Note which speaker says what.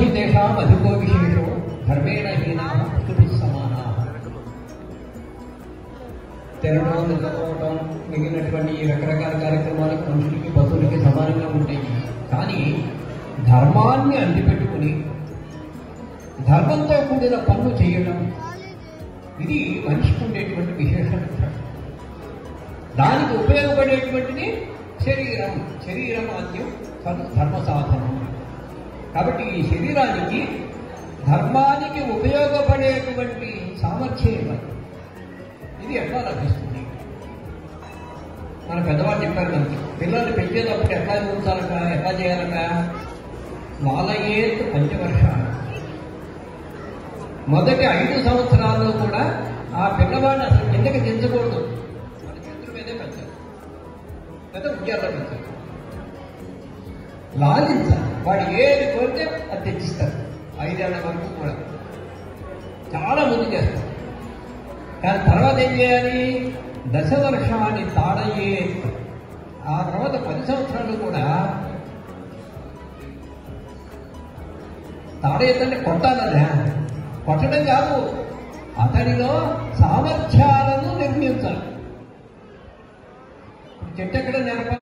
Speaker 1: తేషాం అధికో విశేషో ధర్మేణ హీనా పశుభి సమానా తినడం నిద్రపోవటం మిగిలినటువంటి ఈ రకరకాల కార్యక్రమాలకు మనుషులకి పశువులకి సమానంగా ఉంటాయి కానీ ధర్మాన్ని అంటిపెట్టుకుని ధర్మంతో కూడిన పనులు చేయడం ఇది మనిషికి ఉండేటువంటి విశేష లక్షణం దానికి ఉపయోగపడేటువంటిది శరీరం శరీరమాద్యం తను ధర్మ సాధనం కాబట్టి ఈ శరీరానికి ధర్మానికి ఉపయోగపడేటువంటి సామర్థ్యం ఇవ్వాలి ఇది ఎట్లా లభిస్తుంది మన పెద్దవాళ్ళు చెప్పారు మనకి పిల్లల్ని పెంచేటప్పుడు ఎట్లా ఉంచాలట ఎట్లా చేయాలట బాలయేత్ పంచవర్ష మొదటి ఐదు సంవత్సరాల్లో కూడా ఆ పిల్లవాడిని అసలు కిందకి దించకూడదు మన చేతుల మీదే పెంచాలి లేదా ఉద్యోగాలు పెంచాలి లాలించాలి వాడు ఏది కోరితే అది తెచ్చిస్తారు ఐదేళ్ల వరకు కూడా చాలా ముందు చేస్తారు కానీ తర్వాత ఏం చేయాలి దశ వర్షాన్ని తాడయ్యే ఆ తర్వాత పది సంవత్సరాలు కూడా తాడేదంటే కొట్టాలనే కొట్టడం కాదు అతనిలో సామర్థ్యాలను నిర్మించాలి చెట్టు ఎక్కడ నేర్పాలి